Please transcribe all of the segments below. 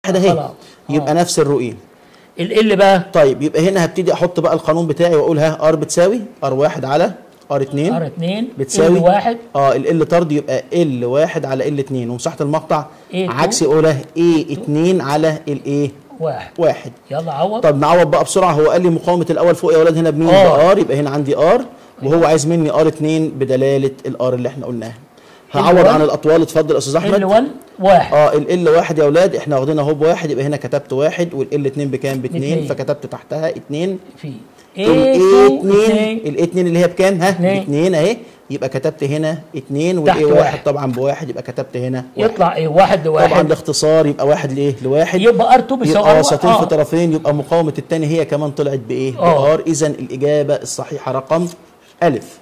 اهي خلاص. يبقى نفس الرؤيه ال ال بقى طيب يبقى هنا هبتدي احط بقى القانون بتاعي واقول ها ار بتساوي ار واحد على ار 2 ار 2 بتساوي ال 1 اه ال ال طرد يبقى ال واحد على ال 2 ومساحه المقطع A two. عكس اقولها اي 2 على الايه 1 واحد يلا عوض طب نعوض بقى بسرعه هو قال لي مقاومه الاول فوق يا ولاد هنا بمين آر. بار يبقى هنا عندي ار وهو عايز مني ار 2 بدلاله الار اللي احنا قلناها هعوض L1. عن الاطوال اتفضل يا استاذ ال احمد 1 1 اه ال ال واحد يا اولاد احنا واخدينها هو بواحد يبقى هنا كتبت واحد والال 2 بكام؟ باتنين باتنين. فكتبت تحتها 2 في الاي 2 2 الاي 2 اللي هي بكام؟ ها؟ اتنين. باتنين اهي يبقى كتبت هنا 2 تحت والاي واحد واحد. طبعا بواحد يبقى كتبت هنا واحد. يطلع ايه 1 طبعا لواحد الاختصار يبقى واحد لايه؟ لواحد يبقى ار 2 بيساوي يبقى R وسطين آه. في طرفين يبقى مقاومه الثاني هي كمان طلعت بايه؟ آه. بار اذا الاجابه الصحيحه رقم الف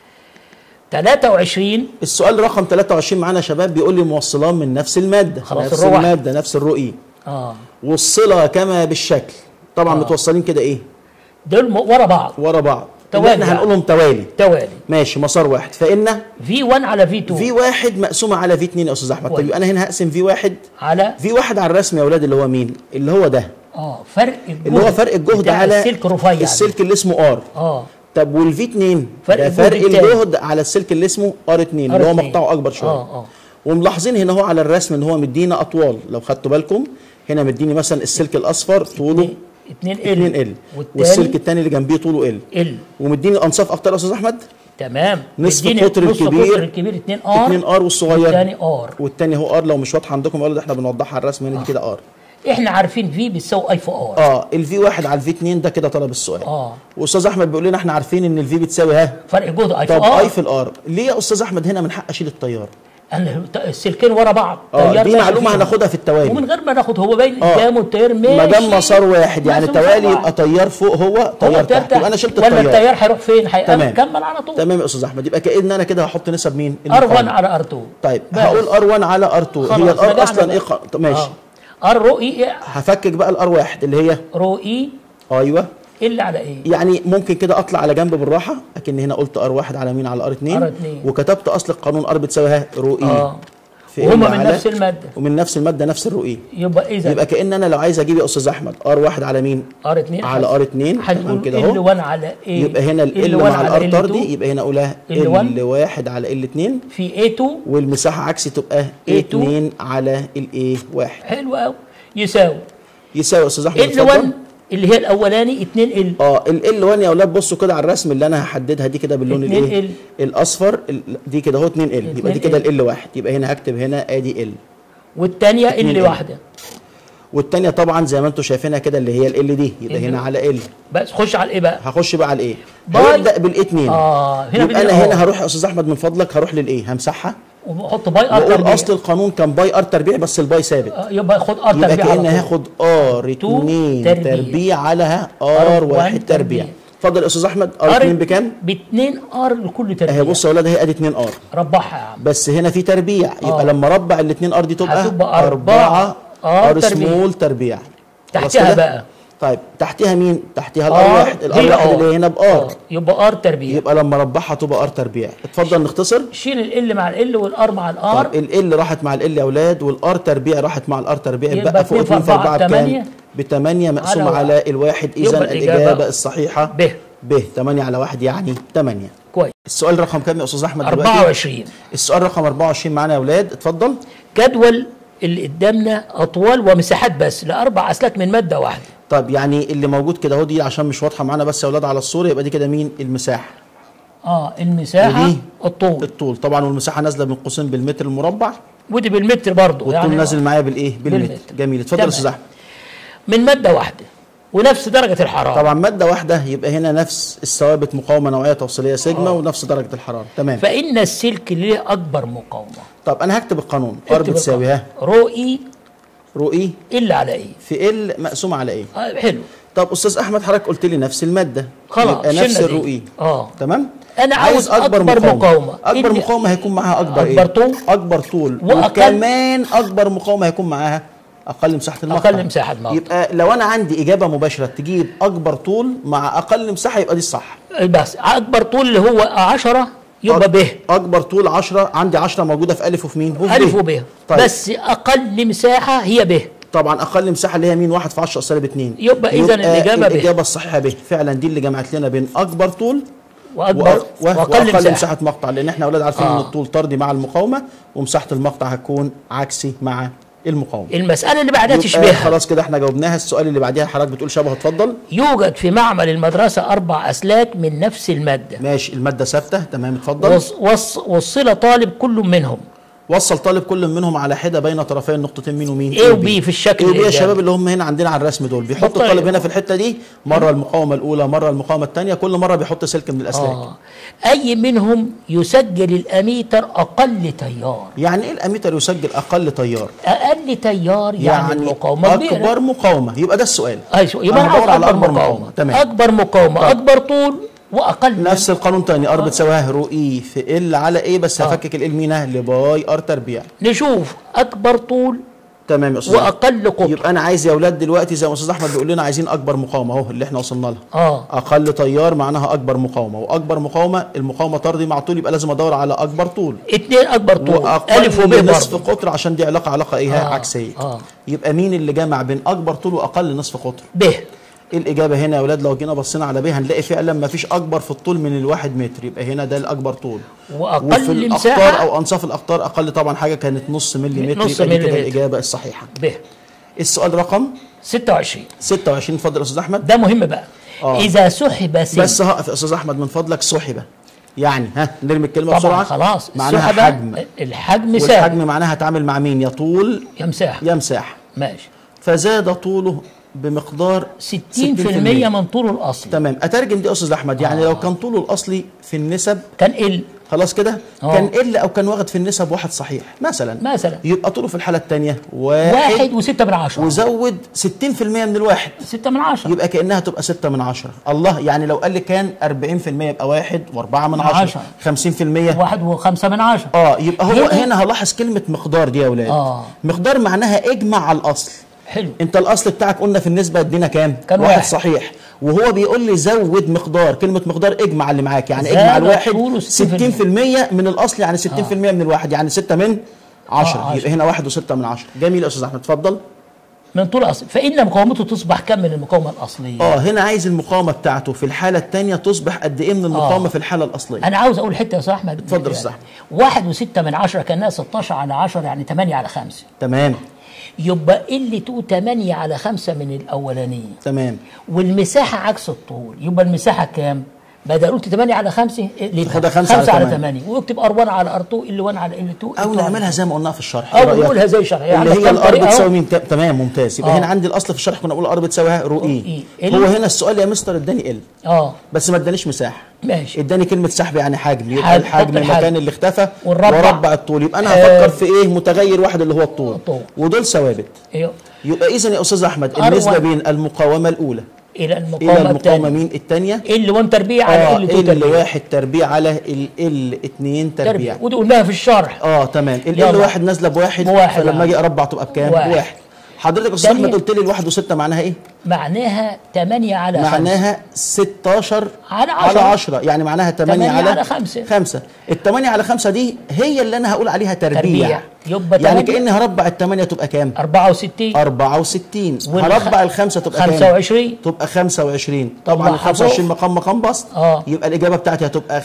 23 السؤال رقم 23 معانا يا شباب بيقول لي موصلان من نفس الماده خلاص نفس الرو الماده نفس الرؤيه اه وصلها كما بالشكل طبعا آه. متوصلين كده ايه دول م- ورا بعض ورا بعض توالي احنا يعني. هنقولهم توالي توالي ماشي مسار واحد فان في 1 على في 2 في واحد مقسومه على في 2 يا استاذ احمد طب كويس. يبقى انا هنا هقسم في واحد على في واحد على الرسم يا اولاد اللي هو مين اللي هو ده اه فرق الجهد اللي هو فرق الجهد بتاع على السلك رفيع ده. السلك اللي اسمه ار اه طب والفي 2 فرق ده الجهد فرق التاني. الجهد على السلك اللي اسمه ار 2 اللي هو R2. مقطعه اكبر شويه اه اه وملاحظين هنا هو على الرسم ان هو مدينا اطوال لو خدتوا بالكم هنا مديني مثلا السلك الاصفر طوله 2 2 ال والتاني والسلك الثاني اللي جنبيه طوله ال ال ومديني انصاف اكتر يا استاذ احمد تمام نصف مديني القطر نصف الكبير. القطر الكبير 2 ار 2 ار والصغير والتاني ار والتاني هو ار لو مش واضحه عندكم يا ولد احنا بنوضحها على الرسم هنا دي كده ار احنا عارفين في بتساوي اي في ار اه الفي واحد على الفي 2 ده كده طلب السؤال اه واستاذ احمد بيقول لنا احنا عارفين ان الفي بتساوي ها فرق جهد اي في طب اي ار في الار ليه يا استاذ احمد هنا من حق اشيل التيار أنا السلكين ورا بعض اه تيار دي ماشي معلومه فيهم. هناخدها في التوالي ومن غير ما ناخد هو باين آه. قدامه التيار ماشي ما دام مسار واحد يعني ماشي مسار توالي واحد. يبقى تيار فوق هو هو تيار التيار تحت يبقى انا شلت ولا التيار التيار هيروح فين؟ تمام. هيكمل على طول تمام يا استاذ احمد يبقى كأن انا كده هحط نسب مين ار 1 المقاومة. على ار 2 طيب بس. هقول ار 1 على ار 2 هي خلاص، الار رجعنا اصلا بقى. ايه خ- طب ماشي ار رو اي هفكك بقى الار 1 اللي هي رو اي ايوه الا على ايه؟ يعني ممكن كده اطلع على جنب بالراحه لكن هنا قلت ار 1 على مين على ار 2 R اتنين. وكتبت اصل القانون ار بتساوي ها رو اي اه في وهما إل من على- نفس الماده ومن نفس الماده نفس الرو اي يبقى اذا يبقى كأن انا لو عايز اجيب يا استاذ احمد ار 1 على مين ار 2 على ار 2 تمام هنقول كده ال اهو 1 على ايه؟ يبقى هنا ال L1 مع على الار L2 طردي يبقى هنا اقولها L1 ال 1 على ال 2 في اي 2 والمساحه عكسي تبقى A2 2 على الاي 1 حلو قوي يساوي يساوي يا استاذ احمد ال اتفضل 1 اللي هي الاولاني 2 ال اه ال 1 يا اولاد بصوا كده على الرسم اللي انا هحددها دي كده باللون 2 الايه ال. الاصفر ال- دي كده اهو 2 ال يبقى دي 2 كده ال. ال 1 يبقى هنا هكتب هنا ادي ال والثانيه اتنين ال L. واحده والثانيه طبعا زي ما انتم شايفينها كده اللي هي ال دي يبقى ال. هنا على ال بس خش على الايه بقى؟ هخش بقى على الايه باي. هنبدا بالاي 2 اه هنا يبقى بدي- انا آه. هنا هروح يا استاذ احمد من فضلك هروح للايه همسحها وحط باي ار واقول تربيع اصل القانون كان باي ار تربيع بس الباي ثابت آه، يبقى خد ار يبقى تربيع على كأن طول. هاخد ار 2 تربيع. تربيع على ار 1 تربيع اتفضل يا استاذ احمد ار 2 بكام؟ ب 2 ار لكل تربيع اهي بص يا اولاد اهي ادي 2 ار ربحها يا عم بس هنا في تربيع يبقى آه. لما اربع الاثنين ار دي تبقى هتبقى 4 أربعة ار R تربيع. سمول تربيع خلاص تحتها كده؟ بقى طيب تحتها مين؟ تحتها الار واحد الار هي واحد R. اللي هنا بار آه، يبقى ار تربيع يبقى لما اربعها تبقى ار تربيع اتفضل نختصر شيل ال مع ال والار مع الار طب ال راحت مع ال يا اولاد والار تربيع راحت مع الار تربيع يبقى يبقى فوق اتنين 2 في في أربعة 4 بكام؟ بتمانية. ب 8 مقسوم على على الواحد اذا يبقى الإجابة الاجابه الصحيحه ب ب 8 على 1 يعني 8 كويس السؤال رقم كام يا استاذ احمد دلوقتي 24 السؤال رقم 24 معانا يا اولاد اتفضل جدول اللي قدامنا اطوال ومساحات بس لاربع اسلاك من ماده واحده طب يعني اللي موجود كده اهو دي عشان مش واضحه معانا بس يا اولاد على الصوره يبقى دي كده مين المساحه اه المساحه ودي الطول الطول طبعا والمساحه نازله من قوسين بالمتر المربع ودي بالمتر برضه والطول نازل معايا بالايه بالمتر بالمتر. جميل اتفضل يا تمام. استاذ احمد من ماده واحده ونفس درجه الحراره طبعا ماده واحده يبقى هنا نفس الثوابت مقاومه نوعيه توصيليه سيجما ونفس درجه الحراره تمام فان السلك ليه اكبر مقاومه طب انا هكتب القانون ار اكتب بتساوي ها القانون. رو اي رو اي الا على ايه في ال مقسومه على ايه آه حلو طب استاذ احمد حضرتك قلت لي نفس الماده خلاص يبقى نفس شلنا دي. الرو اي اه تمام أنا عاوز أكبر مقاومة. اكبر إني- مقاومه هيكون معاها اكبر أكبر ايه طول. اكبر طول وأقل- وكمان اكبر مقاومه هيكون معاها اقل مساحه المقطع أقل مساحة مقطع. يبقى لو انا عندي اجابه مباشره تجيب اكبر طول مع اقل مساحه يبقى دي الصح بس اكبر طول اللي هو 10 يبقى ب اكبر طول 10 عندي 10 موجوده في الف وفي مين وفي الف وب طيب. بس اقل مساحه هي ب طبعا اقل مساحه اللي هي مين 1 في 10 سالب 2 يبقى إذن الإجابة ب. الاجابه الصحيحه ب فعلا دي اللي جمعت لنا بين اكبر طول واكبر وأ- واقل واقل مساحه مساحه مقطع لان احنا اولاد عارفين ان آه. الطول طردي مع المقاومه ومساحه المقطع هتكون عكسي مع المقاومه المساله اللي بعدها يبقى تشبهها خلاص كده احنا جاوبناها السؤال اللي بعديها حضرتك بتقول شبه اتفضل يوجد في معمل المدرسه اربع اسلاك من نفس الماده ماشي الماده ثابته تمام اتفضل وص وص وصل طالب كل منهم وصل طالب كل منهم على حده بين طرفي النقطتين مين ومين A و B في الشكل A و B يا الإيجابي. شباب اللي هم هنا عندنا على الرسم دول بيحط بالطريقة. الطالب هنا في الحته دي مره المقاومه الاولى مره المقاومه الثانيه كل مره بيحط سلك من الاسلاك آه. اي منهم يسجل الاميتر اقل تيار يعني ايه الاميتر يسجل اقل تيار اقل تيار يعني, يعني المقاومه كبيرة. اكبر مقاومه يبقى ده السؤال أي سؤال. يبقى أنا انا بدور عاوز على اكبر أكبر مقاومه مقاومة. تمام. اكبر مقاومه طب. اكبر طول واقل نفس القانون تاني ار بتساوي رو اي في ال على ايه بس آه. هفكك ال مينها لباي ار تربيع نشوف اكبر طول تمام يا استاذ أحمد. واقل قطر يبقى انا عايز يا اولاد دلوقتي زي ما استاذ احمد بيقول لنا عايزين اكبر مقاومه اهو اللي احنا وصلنا لها اه اقل تيار معناها اكبر مقاومه واكبر مقاومه المقاومه طردي مع طول يبقى لازم ادور على اكبر طول اتنين اكبر طول واقل الف وب من نصف برضه قطر عشان دي علاقه علاقه ايه آه، عكسيه آه. يبقى مين اللي جمع بين اكبر طول واقل نصف قطر ب الاجابه هنا يا اولاد لو جينا بصينا على ب هنلاقي فعلا ما فيش اكبر في الطول من الواحد متر يبقى هنا ده الاكبر طول وفي واقل الاقطار مساحه او انصاف الاقطار اقل طبعا حاجه كانت نص ملي متر نص يبقى دي ملي كده متر. الاجابه الصحيحه ب السؤال رقم 26 26 اتفضل يا استاذ احمد ده مهم بقى آه. اذا سحب سن بس هقف يا استاذ احمد من فضلك سحبه يعني ها نرمي الكلمه طبعا بسرعه خلاص معناها السحبة حجم الحجم ثابت والحجم معناها هتعامل مع مين يا طول يا مساحه يا مساحه ماشي فزاد طوله بمقدار 60% من طوله الاصلي تمام اترجم دي يا استاذ احمد يعني لو كان طوله الاصلي في النسب كان ال خلاص كده آه. كان ال او كان واخد في النسب واحد صحيح مثلا مثلا يبقى طوله في الحاله الثانيه واحد, واحد وستة من عشرة وزود 60% من الواحد ستة من عشرة يبقى كانها تبقى 6 من 10 الله يعني لو قال لي كان 40% يبقى واحد و4 من 10 50% واحد وخمسة من عشرة اه يبقى هو هنا- هنا هلاحظ كلمه مقدار دي يا اولاد آه. مقدار معناها اجمع على الاصل حلو انت الاصل بتاعك قلنا في النسبه ادينا كام كان واحد واحد. صحيح وهو بيقول لي زود مقدار كلمه مقدار اجمع اللي معاك يعني زاد اجمع الواحد طوله 60% من الاصل يعني 60% من الواحد يعني 6 من 10 آه، يبقى هنا واحد و6 من 10 جميل يا استاذ احمد اتفضل من طول الاصل فان مقاومته تصبح كم من المقاومه الاصليه اه هنا عايز المقاومه بتاعته في الحاله الثانيه تصبح قد ايه من المقاومه آه. في الحاله الاصليه انا عاوز اقول حته يا استاذ احمد اتفضل يا أستاذ أحمد. واحد وستة من عشرة كانها 16 على 10 يعني 8 على 5 تمام يبقى اللي تقول 8 على 5 من الاولانيه تمام والمساحه عكس الطول يبقى المساحه كام؟ بدل قلت 8 على 5 اللي تاخدها خمسة على على تمانية. 8 واكتب ار1 على ار2 ال 1 على ال 2 او نعملها زي ما قلنا في الشرح او إيه رأيك؟ نقولها زي شرح اللي عندك هي كام الار طريقة بتساوي أهو. مين ت- تمام ممتاز يبقى آه. هنا عندي الاصل في الشرح كنا بنقول ار بتساوي رو اي إيه. هو هنا السؤال يا مستر اداني ال اه بس ما ادانيش مساحه ماشي اداني كلمه سحب يعني حجم يبقى حجم، الحجم حط الحجم. المكان اللي اختفى والربع. وربع الطول يبقى انا آه. هفكر في ايه متغير واحد اللي هو الطول الطول. ودول ثوابت ايوه يبقى اذا يا استاذ احمد أروع. النسبه بين المقاومه الاولى الى الى المقاومه المقاومه الثانيه مين الثانيه ال 1 تربيع على اه ال 2 ال تربيع واحد تربيع على ال ال 2 تربيع تربيع ودي قلناها في الشرح اه تمام ال يلا. ال واحد نازله بواحد بواحد، فلما آه. اجي اربع تبقى بكام؟ واحد. بواحد حضرتك يا استاذ تانية. احمد قلت لي الواحد وستة معناها ايه؟ معناها 8 على 5 معناها 16 على على عشرة. 10 يعني معناها 8 تمانية على على خمسة. 5 ال 8 على 5 دي هي اللي انا هقول عليها تربيع, تربيع. يبقى يعني تمانية. كاني هربع ال 8 تبقى كام؟ 64 64 والخ- هربع الخمسه تبقى كام؟ 25 تبقى 25 طبعا ال طبعا 25 مقام مقام بسط آه. يبقى الاجابه بتاعتي هتبقى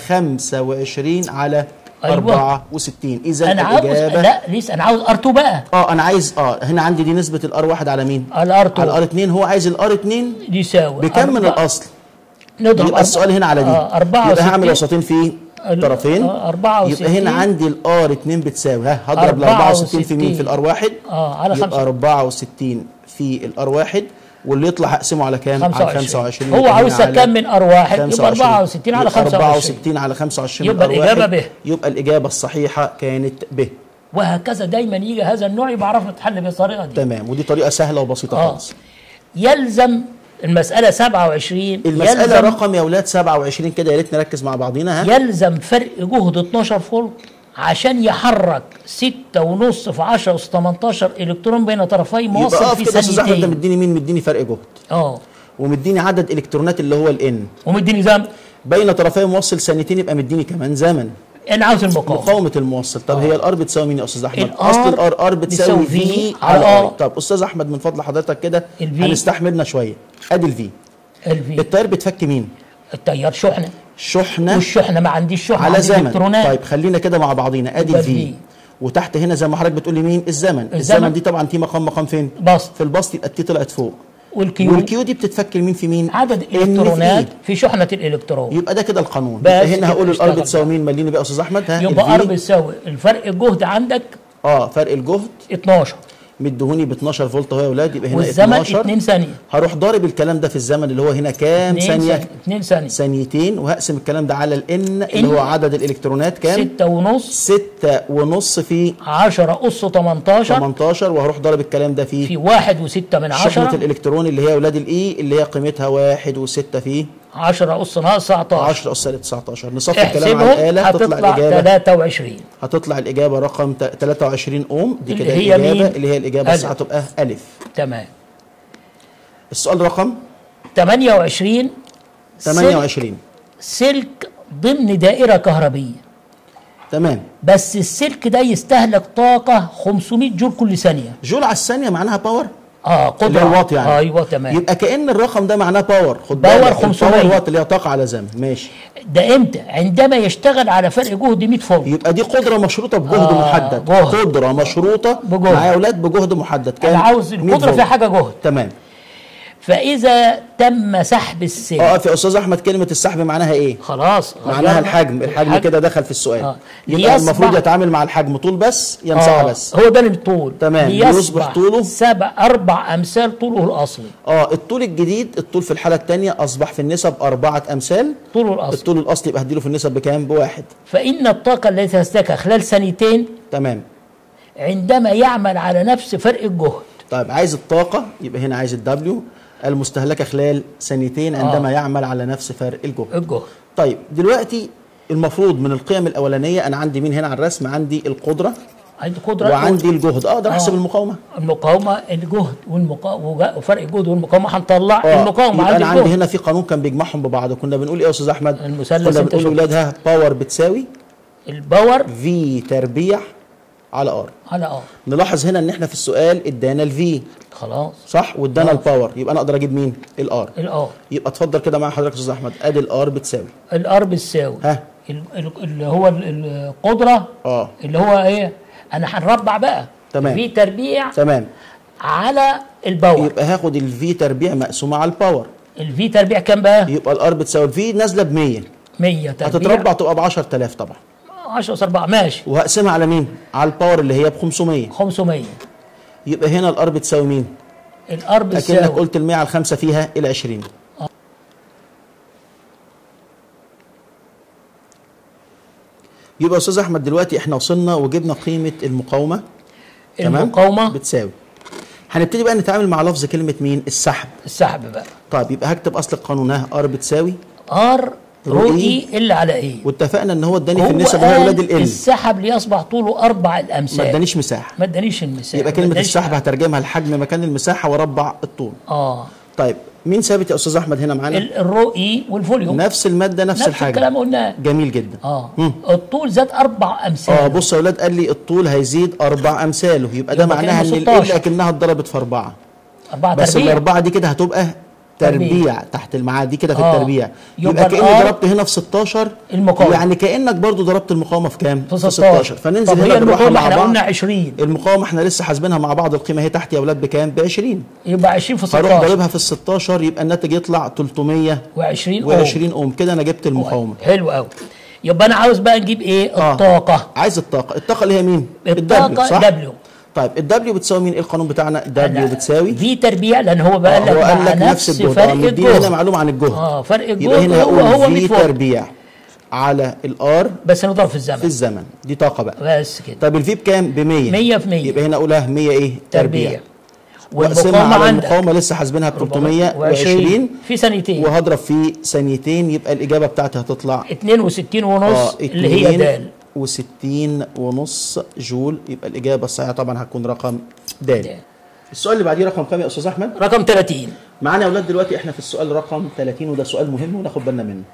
25 على أيوة. 64 اذا انا عاوز الاجابه لا لسه انا عاوز ار2 بقى اه انا عايز اه هنا عندي دي نسبه الار واحد على مين؟ الار 2 على الار 2 هو عايز الار 2 يساوي بكم من أربعة- الاصل؟ نضرب يبقى السؤال هنا على دي آه 64 يبقى هعمل وسطين في ال- طرفين آه، 64 يبقى هنا عندي الار 2 بتساوي ها هضرب ال 64 في مين؟ في الار 1 آه، على يبقى خمسة. 64 في الار 1 واللي يطلع هقسمه على كام؟ على 25 25 هو يبقى عاوز هنا على كم من ار 1 يبقى 25. 64 على يبقى 25 64 على 25 يبقى من R1. الإجابة ب. يبقى الإجابة الصحيحة كانت ب وهكذا دايما يجي هذا النوع يبقى عرفنا نتحل بالطريقه دي تمام ودي طريقة سهلة وبسيطة اه خالص يلزم المساله 27 المسألة يلزم رقم يا أولاد 27 كده يا ريت نركز مع بعضينا ها يلزم فرق جهد 12 فولت عشان يحرك 6 ونص في 10 اس 18 الكترون بين طرفي يبقى موصل اقف في كده يا أستاذ أحمد أنت ثانيتين مديني مين؟ مديني فرق جهد اه ومديني عدد إلكترونات اللي هو الإن ومديني زمن بين طرفي موصل ثانيتين يبقى مديني كمان زمن انا عاوز المقاومه مقاومه الموصل طب هي الار بتساوي مين يا استاذ احمد الآر اصل الار ار بتساوي بتساوي في V على على R. ار طب استاذ احمد من فضل حضرتك كده الفي. هنستحملنا شويه ادي الفي الفي التيار بتفك مين التيار شحنه شحنه والشحنه ما عنديش شحنه على عندي زمن الكترونات طيب خلينا كده مع بعضينا ادي يبقى الفي V. وتحت هنا زي ما حضرتك بتقول لي مين الزمن الزمن. الزمن دي طبعا تي مقام مقام فين بسط في البسط يبقى التي طلعت فوق والكيو والكيو دي بتتفك لمين في مين عدد إن في الالكترونات إيه؟ في شحنه الالكترون يبقى ده كده القانون بس يبقى هنا كده هقول الار اشتغل بتساوي بقى. مين مليني بقى يا استاذ احمد ها يبقى الفي. ار بتساوي الفرق الجهد عندك اه فرق الجهد 12 مدهوني ب 12 فولت اهو يا اولاد يبقى هنا والزمن 12 2 ثانيه هروح ضارب الكلام ده في الزمن اللي هو هنا كام 2 ثانيه 2 ثانيه ثانيتين وهقسم الكلام ده على الان اللي إن. هو عدد الالكترونات كام 6 ونص 6 ونص في 10 اس 18 18 وهروح ضارب الكلام ده في في 1 و6 من شحنة 10 الالكترون اللي هي اولاد الاي اللي هي قيمتها 1 و6 في 10 اس ناقص 19 10 اس سالب 19 نصفي الكلام على احسبهم الاله تطلع هتطلع الاجابه 23 هتطلع الاجابه رقم ت- 23 اوم دي اللي كده هي الاجابه مين؟ اللي هي الاجابه ألف. الصح هتبقى الف تمام السؤال رقم 28 سلك 28 سلك ضمن دائره كهربيه تمام بس السلك ده يستهلك طاقه 500 جول كل ثانيه جول على الثانيه معناها باور اه قدره اللي هي الواط يعني ايوه تمام يبقى كأن الرقم ده معناه باور خد باور بالك 500. الباور وات اللي هي طاقه على زمن ماشي ده امتى عندما يشتغل على فرق جهد 100 فولت يبقى دي قدره مشروطه بجهد آه، محدد جهد. قدره مشروطه بجهد. مع اولاد بجهد محدد كام انا عاوز 100 القدره فولت. في حاجه جهد تمام فاذا تم سحب السلك اه في استاذ احمد كلمه السحب معناها ايه خلاص معناها غيرنا. الحجم الحجم كده دخل في السؤال آه. يبقى ليصبح- المفروض يتعامل مع الحجم طول بس يمسحها آه، بس هو ده الطول تمام. ليصبح ليصبح طوله؟ سبع اربع امثال طوله الاصلي اه الطول الجديد الطول في الحاله الثانيه اصبح في النسب اربعه امثال طوله الاصلي الطول الاصلي يبقى هديله في النسب بكام بواحد فان الطاقه التي تستهلكها خلال ثانيتين تمام عندما يعمل على نفس فرق الجهد طيب عايز الطاقة يبقى هنا عايز الدبليو المستهلكة خلال ثانيتين عندما آه. يعمل على نفس فرق الجهد الجهد طيب دلوقتي المفروض من القيم الأولانية أنا عندي مين هنا على الرسم عندي القدرة عندي قدره وعندي الجهد أقدر أحسب آه. المقاومة المقاومه الجهد والمقاومه وفرق الجهد والمقاومه هنطلع آه. المقاومه يبقى عندي أنا عندي الجهد هنا في قانون كان بيجمعهم ببعض كنا بنقول إيه يا أستاذ أحمد؟ المثلث كنا أنت بنقول شفته. لأولادها باور بتساوي الباور في تربيع على ار على اه نلاحظ هنا ان احنا في السؤال ادانا الفي خلاص صح وادانا آه. الباور يبقى انا اقدر اجيب مين الار الاه يبقى اتفضل كده مع حضرتك يا استاذ احمد ادي الار بتساوي الار بتساوي ها. ال- ال- اللي هو ال- القدره اه اللي هو ايه انا هنربع بقى تمام. في تربيع تمام على الباور يبقى هاخد الفي تربيع مقسومه على الباور الفي تربيع كام بقى يبقى الار بتساوي الفي نازله ب 100 100 تربيع هتتربع تبقى ب 10000 طبعا 10 اس 4 ماشي وهقسمها على مين؟ على الباور اللي هي ب 500 500 يبقى هنا الار بتساوي مين؟ الار اكنك بتساوي قلت ال 100 على 5 فيها ال 20 يبقى يا استاذ احمد دلوقتي احنا وصلنا وجبنا قيمه المقاومه تمام؟ المقاومه بتساوي هنبتدي بقى نتعامل مع لفظ كلمه مين؟ السحب السحب بقى طيب يبقى هكتب اصل القانون ها ار بتساوي ار رو رو إي اي اللي على ايه واتفقنا ان هو اداني في هو النسب وهي قال اولاد ال السحب ليصبح طوله اربع ما الامثال ادانيش مساحه ما ادانيش المثال يبقى ما كلمه ادانيش السحب حاجة. هترجمها لحجم مكان المساحه واربع الطول اه طيب مين ثابت يا استاذ احمد هنا معانا ال- الرو اي والفوليوم نفس الماده نفس, نفس الحجم الكلام قلناه جميل جدا اه مم. الطول زاد اربع امثال اه بص يا اولاد قال لي الطول هيزيد اربع امثاله يبقى ده يبقى معناها ان كأنه ال 16. اكنها اتضربت في اربعه اربعه بس تربيع الاربعه دي كده هتبقى تربيع. تربيع تحت المعاد دي كده في آه. التربيع يبقى يبقى كاني الآر ضربت هنا في 16 المقاومة. يعني كانك برضو ضربت المقاومه في كام في 16 فننزل طب هنا هي بالراحه المقاومه مع احنا بعض قلنا 20 المقاومه احنا لسه حاسبينها مع بعض القيمه هي تحت يا اولاد بكام ب 20 يبقى 20 في هروح 16 ضاربها في ال 16 يبقى الناتج يطلع 320 و20 اوم كده انا جبت المقاومه حلو قوي يبقى انا عاوز بقى نجيب ايه آه. الطاقه عايز الطاقه الطاقه اللي هي مين الطاقه صح دبليو طيب الدبليو بتساوي مين ايه القانون بتاعنا دبليو بتساوي في تربيع لان هو بقى آه، لك هو قال لك مع نفس الجهد فرق اه مديني هنا الجهد معلومه عن الجهد اه فرق الجهد يبقى هنا هو هو هقول 100 في فولت تربيع على الار بس نضرب في في الزمن الزمن دي طاقه بقى بس كده طب الفي بكام ب 100 100 في 100 يبقى هنا اقولها 100 ايه تربيع تربيع واقسمها والمقاومه على عندك المقاومه لسه حاسبينها ب 320 في ثانيتين وهضرب في ثانيتين يبقى الاجابه بتاعتي هتطلع 62 ونص اه اللي هي د 62 ونص جول يبقى الاجابه الصحيحه طبعا هتكون رقم د السؤال اللي بعديه رقم كام يا استاذ احمد رقم 30 معانا يا اولاد دلوقتي احنا في السؤال رقم 30 وده سؤال مهم وناخد بالنا منه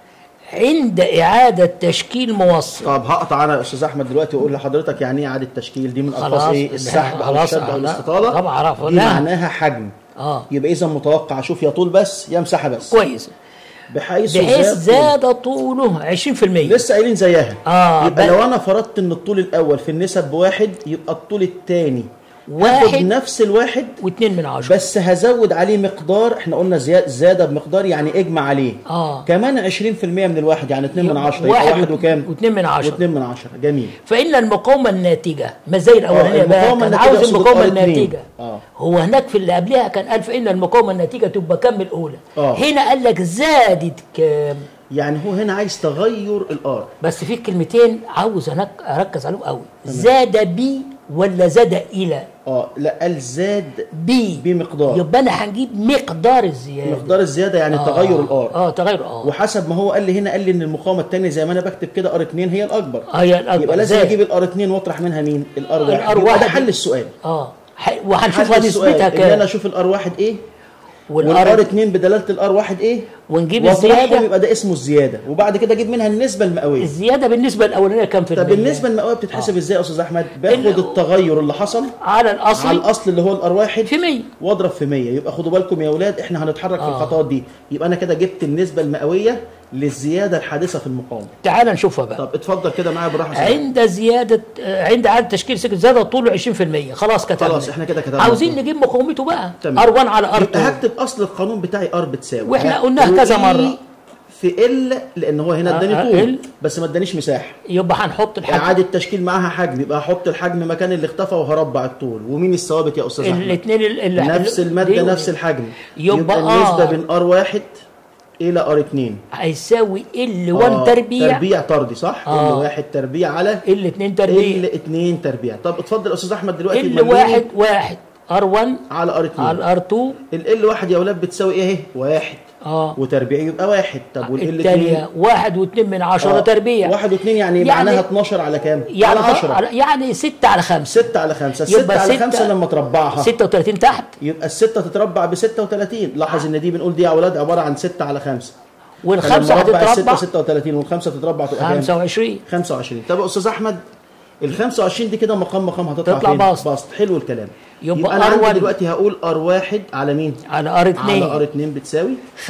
عند اعاده تشكيل موصل طب هقطع انا يا استاذ احمد دلوقتي واقول لحضرتك يعني ايه اعاده تشكيل دي من الفاظ خلاص، ايه السحب او خلاص، الشد او لا، الاستطاله طبعا عرفناها. دي معناها حجم اه يبقى اذا متوقع اشوف يا طول بس يا مساحه بس كويس بحيث بحيث طول. زاد طوله 20% لسه قايلين زيها آه، يبقى بل- لو انا فرضت ان الطول الاول في النسب بواحد يبقى الطول الثاني واحد. نفس الواحد واتنين من عشرة بس هزود عليه مقدار احنا قلنا زيادة, زيادة بمقدار يعني اجمع عليه آه. كمان 20% من الواحد يعني 2 من 10 واحد واحد وكام؟ واتنين من عشرة. و2 من 10 جميل فإن المقاومة الناتجة ما زي الأولانية آه، بقى المقاومة كان الناتجة عاوز أقصد المقاومة الار اتنين. الناتجة آه. هو هناك في اللي قبلها كان قال فإن المقاومة الناتجة تبقى كم الأولى آه. هنا قال لك زادت كام يعني هو هنا عايز تغير الار بس في كلمتين عاوز هناك أركز عليهم قوي زاد بي ولا زاد إلى اه لا قال زاد بي بمقدار. يبقى أنا هنجيب مقدار الزيادة مقدار الزيادة يعني تغير الار اه تغير اه وحسب ما هو قال لي هنا قال لي ان المقاومة الثانية زي ما انا بكتب كده ار 2 هي الاكبر اه هي الأكبر يبقى لازم زاد. اجيب الار 2 واطرح منها مين؟ الار 1 الار يبقى ده واحد. حل السؤال اه ح- وهنشوف حل السؤال نسبتها ان انا كام اشوف الار 1 ايه والار والار 2 بدلاله الار 1 ايه ونجيب واطرحهم الزيادة يبقى ده اسمه الزياده وبعد كده اجيب منها النسبه المئويه الزيادة بالنسبة الأولانية كام في طب المية؟ النسبه المئويه بتتحسب ازاي يا استاذ احمد باخد ال- التغير اللي حصل على الأصل على الاصل اللي هو الار 1 في 100 واضرب في 100 يبقى خدوا بالكم يا اولاد احنا هنتحرك في آه. الخطوات دي يبقى انا كده جبت النسبه المئويه للزياده الحادثه في المقاومه تعال نشوفها بقى طب اتفضل كده معايا بالراحه يا سيدي. عند زيادة آه، عند عدد تشكيل سكة زاد طوله 20% خلاص كتبنا خلاص، إحنا كده كتبنا. عاوزين نجيب مقاومته بقى تمام. R1 على يبقى R2 هكتب اصل القانون بتاعي ار بتساوي وإحنا ها، قلناها كذا وإي مرة. في ال لان هو هنا آه، اداني آه، طول ال. بس ما ادانيش مساحه يبقى هنحط الحاجة اعاده تشكيل معاها حجم يبقى هحط الحجم مكان اللي اختفى وهربع الطول ومين الثوابت يا استاذ احمد الاثنين ال- ال- نفس دي الماده ودي. نفس الحجم يبقى النسبه آه. بين ار واحد الى ار 2 هيساوي L1 تربيع تربيع طردي صح آه. ال واحد تربيع على L2 تربيع ال 2 تربيع طب اتفضل يا استاذ احمد دلوقتي L1 مليني واحد R1 على ار 2 على R2 ال واحد يا اولاد بتساوي ايه اهي واحد اه وتربيع يبقى واحد طب وال الثانية واحد واثنين من عشرة تربيع واحد واثنين يعني, يعني- معناها 12 على كام؟ يعني على 10 على- يعني ستة على خمسة 6 على 5 6 يبقى على ستة- 5 لما تربعها 36 تحت يبقى الستة تتربع ب 36 لاحظ ان دي بنقول دي يا اولاد عباره عن 6 على 5 والخمسة فلما اربع الستة هتتربع 36 والخمسة تتربع تبقى كام؟ 25 25 طب يا استاذ احمد ال 25 دي كده مقام مقام هتطلع تطلع فين؟ بسط. بسط حلو الكلام يبقى يبقى انا عندي R1 دلوقتي هقول ار واحد على مين؟ على على R2 ار 2 بتساوي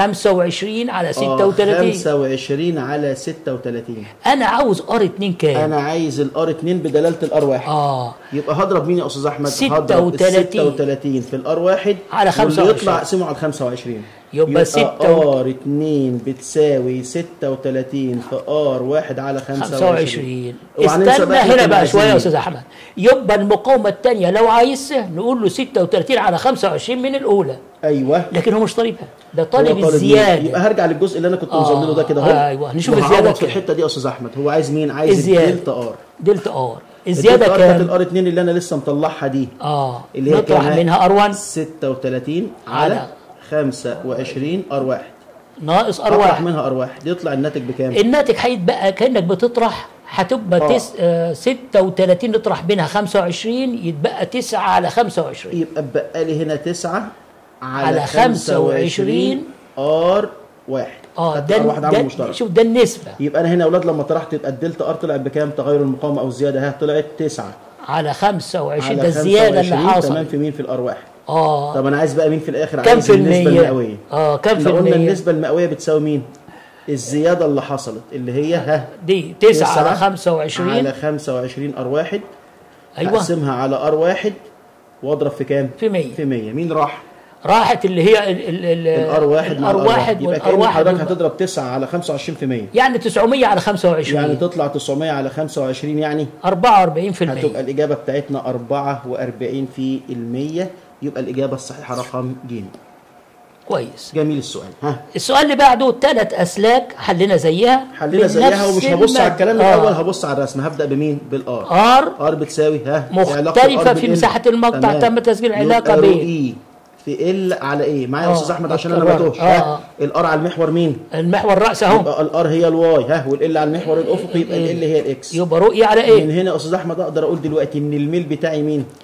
25 على آه، 36 25 على 36 انا عاوز R2 كام؟ انا عايز الار 2 بدلاله الار واحد اه يبقى هضرب مين يا استاذ احمد؟ 36. هضرب ال 36 في الار واحد على واللي 25. يطلع اقسمه على 25 يبقى ستة و- ار 2 بتساوي 36 في ار واحد على 25 25 اوعى ننسى استنى بقى إحنا هنا كنا بقى شويه يا عايزين استاذ احمد يبقى المقاومه الثانيه لو عايزها نقول له 36 على 25 من الاولى ايوه لكن هو مش طالبها ده هو طالب طالب مين؟ الزياده يبقى هرجع للجزء اللي انا كنت آه، مظلله ده كده اهو أيوة، نشوف وهعوض الزيادة في كام. الحته دي يا استاذ احمد هو عايز مين؟ عايز الزيادة. الدلتا ار دلتا ار الزياده الدلتا ار بتاعت كام؟ الار 2 اللي انا لسه مطلعها دي اه اللي هي نطرح كام؟ منها ار1 36 على على 25 ار 1 ناقص اطرح ار1 منها ار 1 يطلع الناتج بكام؟ الناتج هيتبقى كانك بتطرح هتبقى آه. تس... آه 36 نطرح بينها 25 يتبقى 9 على 25 يبقى بقى لي هنا 9 على, على 25 ار 1 اه ده ار 1 عامل ده مشترك شوف ده النسبه يبقى انا هنا يا اولاد لما طرحت يبقى الدلتا ار طلعت بكام؟ تغير المقاومه او الزياده ها طلعت 9 على 25 على ده الزياده اللي 25 حاصل تمام في مين في الار 1 اه طب انا عايز بقى مين في الاخر كم عايز في النسبه المية؟ المئويه اه كم في احنا قلنا المية؟ النسبه المئويه بتساوي مين؟ الزياده اللي حصلت اللي هي ها دي 9 على على 25 25 ار 1 ايوه اقسمها على ار 1 واضرب في كام؟ في 100 في 100 مين راح؟ راحت اللي هي ال ال ال الار 1 مع الار الار 1 واحد يبقى والار كأن واحد حضرتك يبقى- هتضرب 9 على 25 في 100 يعني 900 على 25 يعني تطلع 900 على 25 يعني 44 في هتبقى المية الإجابة بتاعتنا 44 في المية يبقى الإجابة الصحيحة رقم ج كويس جميل السؤال ها السؤال اللي بعده ثلاث اسلاك حلنا زيها حلينا من زيها نفس ومش هبص على الكلام المادة. الأول آه. هبص على الرسم هبدأ بمين؟ بالآر ار ار بتساوي ها مختلفة في مساحة المقطع تم تسجيل علاقة بين اي في ال على ايه معايا يا آه، استاذ احمد عشان انا ما الرقم. توهش آه، ها آه. الار على المحور مين المحور رأس اهو يبقى الار هي الواي ها والال على المحور الافقي يبقى ال هي الاكس يبقى رؤية على من ايه؟ هنا يا استاذ احمد اقدر اقول دلوقتي ان الميل بتاعي مين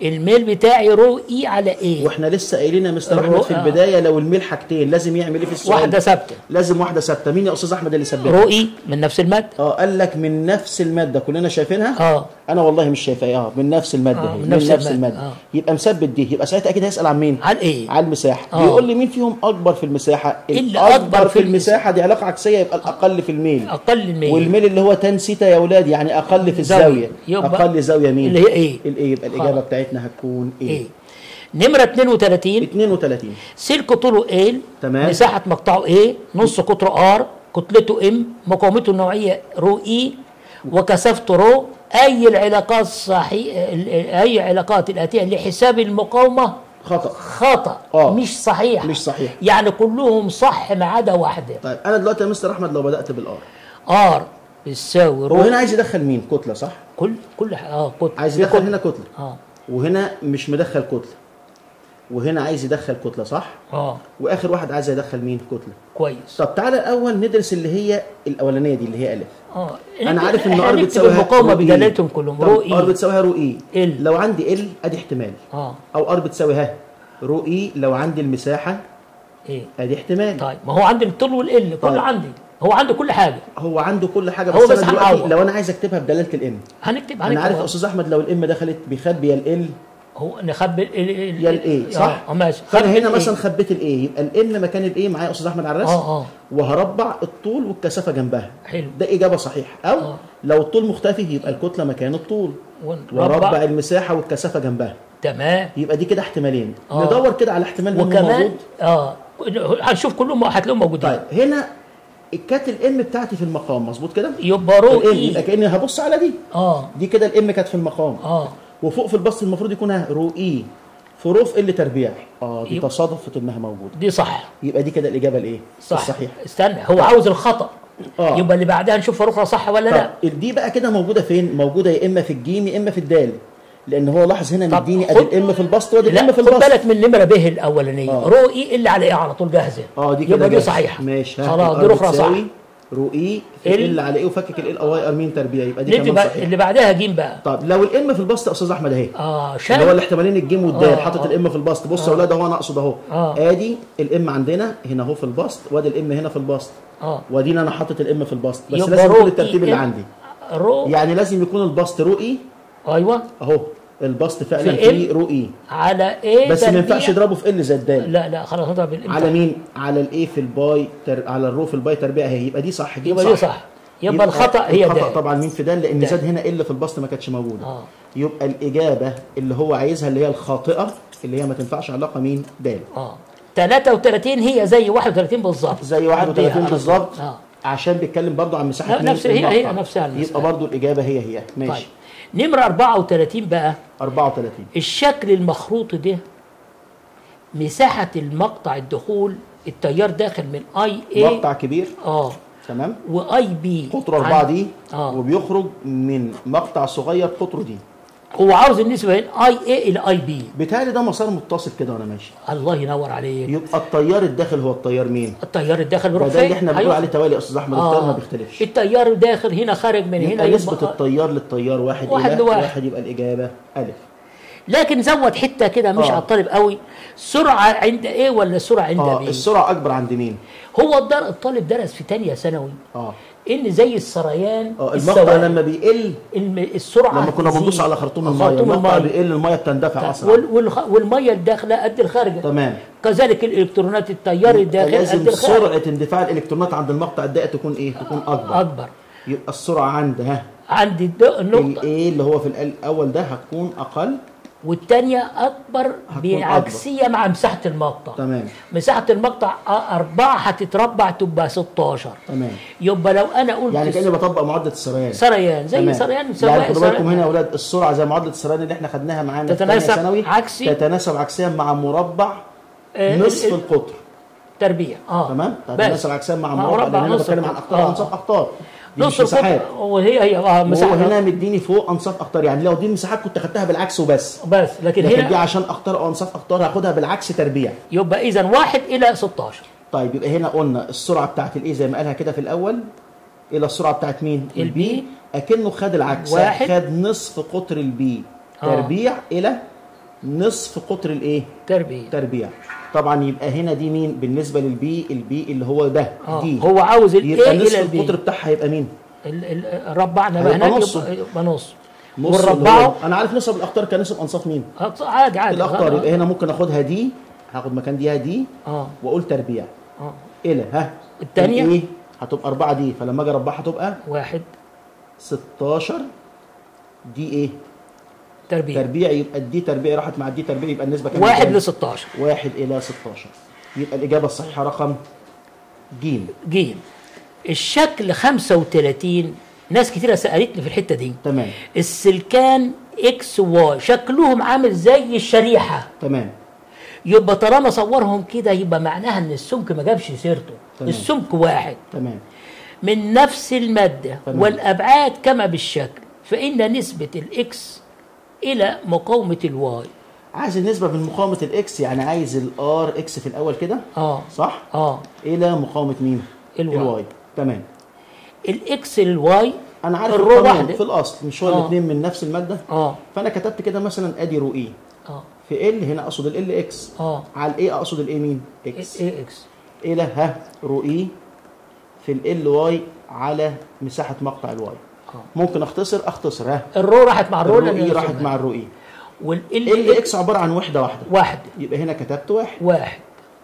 الميل بتاعي رو اي على ايه واحنا لسه قايلين يا مستر الرو- احمد في آه. البدايه لو الميل حاجتين لازم يعمل ايه في السؤال واحده ثابته لازم واحده ثابته مين يا استاذ احمد اللي ثبتها رو اي من نفس الماده اه قال لك من نفس الماده كلنا شايفينها اه انا والله مش شايفها اه من نفس الماده آه، هي. من من نفس نفس, المادة، الماده آه. يبقى مثبت دي يبقى ساعتها اكيد هيسال عن مين على ايه على المساحه آه. بيقول لي مين فيهم اكبر في المساحه اللي الاكبر أكبر في في المساحه دي علاقه عكسيه يبقى الاقل في الميل اقل الميل والميل اللي هو تان سيتا يا اولاد يعني اقل في زاوية. الزاويه يبقى اقل زاويه مين اللي هي ايه الايه يبقى الاجابه خلاص. بتاعتنا هتكون ايه, ايه نمره 32 32 سلك طوله ال تمام. مساحه مقطعه ايه نص قطره ار كتلته ام مقاومته النوعيه رو اي وكثافته رو اي العلاقات صحيح اي علاقات الاتيه لحساب المقاومه خطا خطا آه. مش صحيح مش صحيح. يعني كلهم صح ما عدا واحده طيب انا دلوقتي يا مستر احمد لو بدات بالار ار بتساوي هو رو هنا عايز يدخل مين كتله صح كل كل ح- اه كتله عايز دي يدخل كتلة. هنا كتله اه وهنا مش مدخل كتله وهنا عايز يدخل كتله صح اه واخر واحد عايز يدخل مين كتله كويس طب تعالى الاول ندرس اللي هي الاولانيه دي اللي هي الف اه انا عارف ان إحنا ار نكتب بتساويها المقاومه رو إي. بدلالتهم كلهم طب رو ار اي بتساويها رو اي ال. لو عندي ال ادي احتمال اه او ار بتساوي ها رو اي لو عندي المساحه ايه ادي احتمال طيب ما هو عندي الطول والال طيب. كله عندي هو عنده كل حاجه هو عنده كل حاجه هو بس, بس انا دلوقتي هنعوض. لو انا عايز اكتبها بدلاله الام هنكتب هنكتب انا عارف يا آه. استاذ احمد لو الام دخلت بيخبي يا ال هو نخبي ال ال يا الايه صح؟ اه ماشي فانا خبي هنا ال مثلا A. خبيت الايه يبقى الام مكان الايه معايا يا استاذ احمد على الرسم اه اه وهربع الطول والكثافه جنبها حلو ده اجابه صحيحه او آه. لو الطول مختفي يبقى الكتله مكان الطول وربع ونربع المساحه والكثافه جنبها تمام يبقى دي كده احتمالين آه. ندور كده على احتمال منهم وكمان موجود اه هنشوف كلهم هتلاقيهم موجودين طيب هنا كانت الام بتاعتي في المقام مظبوط كده يبقى رو الام يبقى اي كاني هبص على دي اه دي كده الام كانت في المقام اه وفوق في البسط المفروض يكون رو اي في روف ال تربيع اه دي يبقى- تصادفت انها موجوده دي صح يبقى دي كده الاجابه الايه صح الصحيحه استنى هو عاوز الخطا اه يبقى اللي بعدها نشوف اخرى صح ولا لا طب دي بقى كده موجوده فين موجوده يا اما في الجيم يا اما في الدال لان هو لاحظ هنا طب مديني خد- ادي الام في البسط وادي الام لا في خد البسط بالك من النمره ب الاولانيه آه. رو اي اللي على ايه على طول جاهزه اه دي كده يبقى دي جاهزة. صحيحه ماشي ها، خلاص يبقى دي الاخرى صح بتساوي رو اي في ال- ال على ايه وفكك ال اواي ار مين تربيع يبقى دي نكتب كمان بقى صحيح اللي بعدها جيم بقى طب لو الام في البسط يا استاذ احمد اهي اه اللي هو شايف الاحتمالين الجيم والدال آه، حاطط آه. الام في البسط بص يا اولاد اهو انا اقصد اهو آه. ادي الام عندنا هنا اهو في البسط وادي الام هنا في البسط اه وادينا انا حاطط الام في البسط بس يبقى لازم رو يكون الترتيب إي اللي إم. عندي رو يعني لازم يكون البسط رؤي ايوه اهو البسط فعلا في فيه رؤي على ايه بس ما تربيع؟ ينفعش يضربه في ال زي الدال لا لا خلاص نضرب الامتى على مين على الايه في الباي تر... على الرو في الباي تربيع اهي يبقى دي صح دي يبقى دي صح يبقى الخطا هي الخطا ده طبعا مين في دال لان دال. زاد هنا ال في البسط ما كانتش موجوده اه يبقى الاجابه اللي هو عايزها اللي هي الخاطئه اللي هي ما تنفعش علاقه مين دال اه 33 هي زي 31 بالظبط زي 31 عديها. بالظبط اه عشان بيتكلم برضو عن مساحه لا، مين؟ نفس- هي- هي المقطع. نفسها المسألة. يبقى برضو الاجابه هي هي ماشي طيب نمرة 34 بقى 34 الشكل المخروطي ده مساحة المقطع الدخول التيار داخل من اي اي مقطع كبير اه تمام واي بي قطره 4 دي اه وبيخرج من مقطع صغير قطره دي هو عاوز النسبة بين اي اي الى اي بي بيتهيألي ده مسار متصل كده وانا ماشي الله ينور عليك يبقى التيار الداخل هو التيار مين؟ التيار الداخل بيروح ده فين؟ اللي احنا بنقول هيخرج. عليه توالي يا استاذ احمد التيار ما بيختلفش التيار الداخل هنا خارج من هنا يبقى نسبة يبقى التيار للتيار واحد, واحد إلى لواحد. واحد يبقى الإجابة ألف لكن زود حته كده مش آه. على الطالب قوي سرعه عند ايه ولا سرعه عند اه بي السرعة أكبر عند مين؟ هو الدر... الطالب درس في تانية ثانوي اه ان زي السريان اه المقطع السوائل. لما بيقل الم... السرعه لما كنا هتزيد. بنبص على خرطوم المية خرطوم المقطع المية بيقل المية بتندفع أسرع وال... والخ... والميه الداخله قد الخارجه تمام كذلك الالكترونات التيار الداخلي قد لازم الخارج سرعة اندفاع الإلكترونات عند المقطع الضيق تكون إيه؟ تكون أكبر اكبر يبقى السرعة عند ها عند الد... النقطه الإيه اللي هو في الأول ده هتكون أقل والثانيه اكبر بعكسيه مع مساحه المقطع تمام مساحه المقطع أ- أربعة هتتربع تبقى 16 تمام يبقى لو انا قلت يعني كأني بطبق معادلة السريان سريان زي تمام. سريان يعني سواء خدوا بالكم سريان. هنا يا اولاد السرعه زي معادله السريان اللي احنا خدناها معانا في تتناسب تانية ثانوي عكسي. تتناسب عكسيا مع مربع آه، نصف ال- القطر تربيع اه تمام بس. تتناسب عكسيا مع مع مربع لان انا نصف بتكلم عن القطر. اقطار آه. انصاف اقطار دي نص مش مساحات القطر وهي هي اه وهو مساحه هنا مديني فوق انصاف اقطار يعني لو دي المساحات كنت خدتها بالعكس وبس بس لكن لكن دي هنا عشان اقطار او انصاف اقطار هاخدها بالعكس تربيع يبقى اذا واحد الى 16 طيب يبقى هنا قلنا السرعه بتاعت الايه زي ما قالها كده في الاول الى السرعه بتاعت مين البي. اكنه خد العكس واحد. خد نصف قطر البي آه. تربيع الى نصف قطر الايه تربيع تربيع طبعا يبقى هنا دي مين بالنسبه للبي البي اللي هو ده اه دي هو عاوز يبقى الايه نصف الى البي القطر بتاعها هيبقى مين ال- ال- ربعنا بقى هيبقى هناك نصه. يبقى يبقى نص نص اللي والربعه هو- انا عارف نسب الاخطار كنسب انصاف مين أقص- عادي عادي الاخطار آه، يبقى هنا ممكن اخدها دي هاخد مكان دي دي اه واقول تربيع اه الى ها التانية؟ ايه هتبقى 4 دي فلما اجي اربعها هتبقى واحد 16 دي ايه تربيع تربيع يبقى الدي تربيع راحت مع الدي تربيع يبقى النسبه كام واحد كام؟ ل 16 واحد الى 16 يبقى الاجابه الصحيحه رقم ج جيم الشكل 35 ناس كتيرة سألتني في الحتة دي تمام السلكان اكس واي شكلهم عامل زي الشريحة تمام يبقى طالما صورهم كده يبقى معناها ان السمك ما جابش سيرته تمام. السمك واحد تمام من نفس المادة تمام. والأبعاد كما بالشكل فإن نسبة الإكس إلى مقاومة الواي عايز النسبه من مقاومه الاكس يعني عايز الار اكس في الاول كده آه صح آه الى مقاومه مين الواي. الواي تمام الإكس للواي انا عارف الرو القانون واحدة. في الاصل مش هو آه. الاثنين من نفس الماده آه فانا كتبت كده مثلا ادي رو اي آه في ال هنا اقصد ال اكس آه على الاي اقصد الاي مين اكس إيه إكس الى ها رو اي في ال واي على مساحه مقطع الواي آه. ممكن اختصر اختصر ها الرو راحت مع الرو الرو لأن اي هي راحت نفس مع الرو اي والال ال اكس عباره عن وحده واحده واحد يبقى هنا كتبت واحد واحد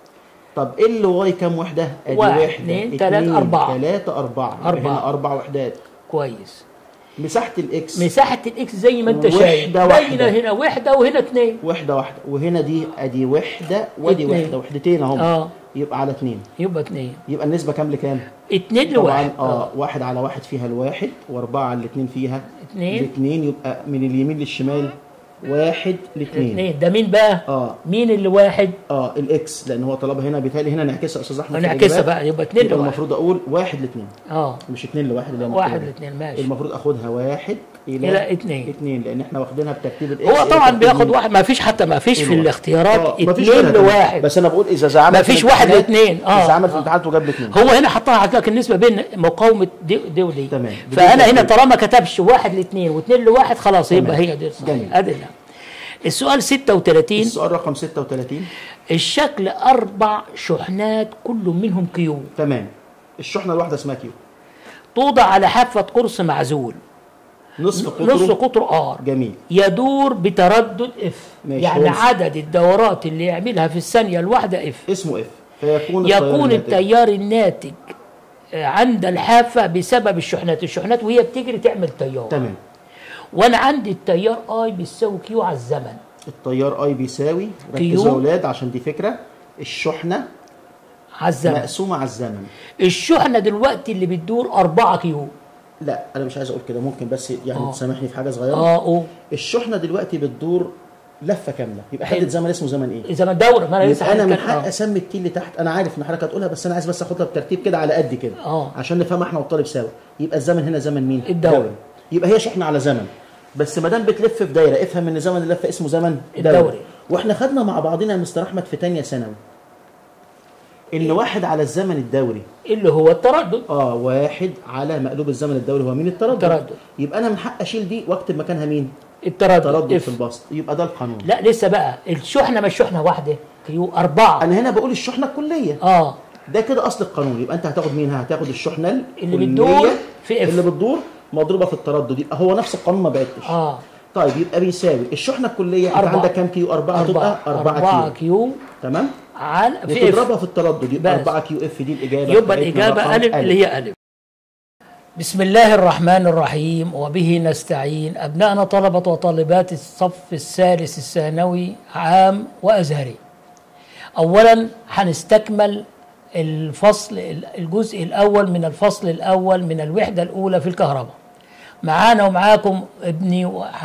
طب ال واي كام وحده؟ ادي واحد، واحده اتنين، تلاتة، أربعة. ثلاثة أربعة يبقى أربعة. هنا أربع وحدات كويس مساحة الإكس مساحة الإكس زي ما أنت وحدة شايف واحدة. باينة هنا وحدة وهنا اثنين وحدة واحدة وهنا دي أدي وحدة وأدي اتنين. وحدة وحدتين أهم آه يبقى على اتنين يبقى اثنين يبقى النسبة كام لكام؟ اثنين طبعا لواحد اه واحد على واحد فيها الواحد وأربعة على الاتنين فيها اتنين. الاتنين يبقى من اليمين للشمال واحد لاتنين اثنين ده مين بقى؟ اه مين اللي واحد؟ اه الاكس لان هو طلبها هنا بيتهيألي هنا نعكسها يا استاذ احمد في نعكسها الإجابات. بقى يبقى اتنين يبقى لواحد المفروض اقول واحد لاثنين اه مش اتنين لواحد اللي هي واحد مكتوبة. لاثنين ماشي المفروض اخدها واحد الى إلى اتنين. اتنين لان احنا واخدينها بترتيب الاكس هو إلى طبعا ترتيب بياخد مين؟ واحد ما فيش حتى ما فيش في الواحد. الاختيارات آه، مفيش اثنين غيرها كمان. لواحد بس انا بقول اذا زعمت مفيش واحد لاتنين. آه. اذا عمل في آه. الامتحانات وجاب الاثنين هو هنا حطها لك النسبه بين مقاومه دي, دي ودي تمام. بدون فانا هنا ترتيب. طالما كتبش واحد لاثنين واثنين لواحد خلاص يبقى تمام. هي دي الصح جميل. ادي لا. السؤال 36 السؤال رقم 36 الشكل اربع شحنات كل منهم كيو تمام الشحنه الواحده اسمها كيو توضع على حافه قرص معزول نصف قطره نص قطر ار جميل يدور بتردد اف ماشي، يعني هو- عدد الدورات اللي يعملها في الثانيه الواحده اف اسمه اف فيكون التيار يكون الناتج. التيار الناتج آه، عند الحافه بسبب الشحنات الشحنات وهي بتجري تعمل تيار تمام وانا عندي التيار اي بيساوي كيو على الزمن التيار اي بيساوي كيو. ركزوا يا اولاد عشان دي فكره الشحنه على الزمن مقسومه على الزمن الشحنه دلوقتي اللي بتدور 4 كيو لا انا مش عايز اقول كده ممكن بس يعني آه. تسامحني في حاجه صغيره اه او الشحنه دلوقتي بتدور لفه كامله يبقى حلو. حدد زمن اسمه زمن ايه زمن دوره ما انا لسه يبقى انا من هنتكلم- حق آه. اسمي التي اللي تحت انا عارف ان حضرتك هتقولها بس انا عايز بس اخدها بترتيب كده على قد كده آه. عشان نفهمها احنا والطالب سوا يبقى الزمن هنا زمن مين الدوري. يبقى هي شحنه على زمن بس ما دام بتلف في دايره افهم ان زمن اللفه اسمه زمن الدوري. واحنا خدنا مع بعضنا يا مستر احمد في ثانيه ثانوي ان واحد على الزمن الدوري اللي هو التردد اه واحد على مقلوب الزمن الدوري هو مين التردد التردد. يبقى انا من حق اشيل دي واكتب مكانها مين التردد تردد اف في البسط يبقى ده القانون لا لسه بقى الشحنه مش شحنه واحده كيو أربعة انا هنا بقول الشحنه الكليه اه ده كده اصل القانون يبقى انت هتاخد مين هتاخد الشحنه اللي الكلية بتدور في F. اللي بتدور مضروبه في التردد يبقى هو نفس القانون ما بعدتش اه طيب يبقى بيساوي الشحنه الكليه انت أربعة. عندك كام كيو 4 هتبقى 4 أربعة كيو كيو تمام على في اف وتضربها في التردد يبقى بس. 4 كيو اف دي الاجابه يبقى بتاعتنا الإجابة رقم ألف اللي هي ألف بسم الله الرحمن الرحيم وبه نستعين أبنائنا طلبة وطالبات الصف الثالث الثانوي عام وأزهري أولا هنستكمل الفصل الجزء الأول من الفصل الأول من الوحدة الأولى في الكهرباء معانا ومعاكم ابني